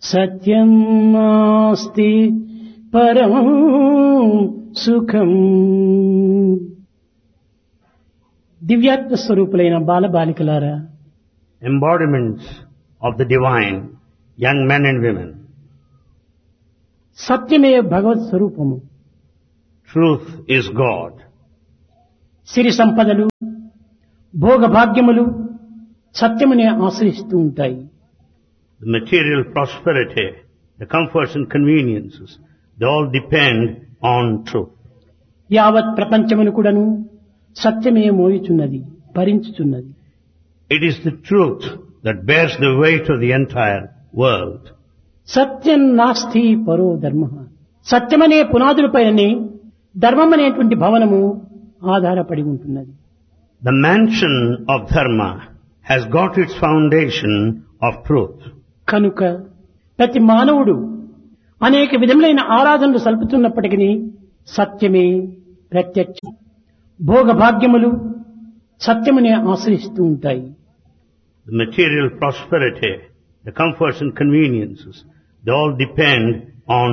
సత్యం నాస్తి పరం సుఖం దివ్యాత్మ స్వరూపులైన బాలబాలికలారా embodiments of the divine, young men and women. సత్యమే భగవత్ స్వరూపము Truth is God. సిరి సంపదలు భోగభాగ్యములు సత్యమునే ఆశ్రయిస్తూ ఉంటాయి The material prosperity, the comforts and conveniences, they all depend on truth. యావత్ ప్రపంచమును కూడాను సత్యమే మోయుచున్నది భరించుచున్నది It is the truth that bears the weight of the entire world. సత్యం నాస్తి పరో ధర్మ సత్యమనే పునాదులపైననే ధర్మం అనేటువంటి భవనము ఆధారపడి ఉంటున్నది The mansion of Dharma has got its foundation of truth. కనుక ప్రతి మానవుడు అనేక విధములైన ఆరాధనలు సల్పుతున్నప్పటికీ సత్యమే ప్రత్యక్షం భోగభాగ్యములు సత్యమునే ఆశ్రయిస్తూ ఉంటాయి The material prosperity, the comforts and conveniences, they all depend on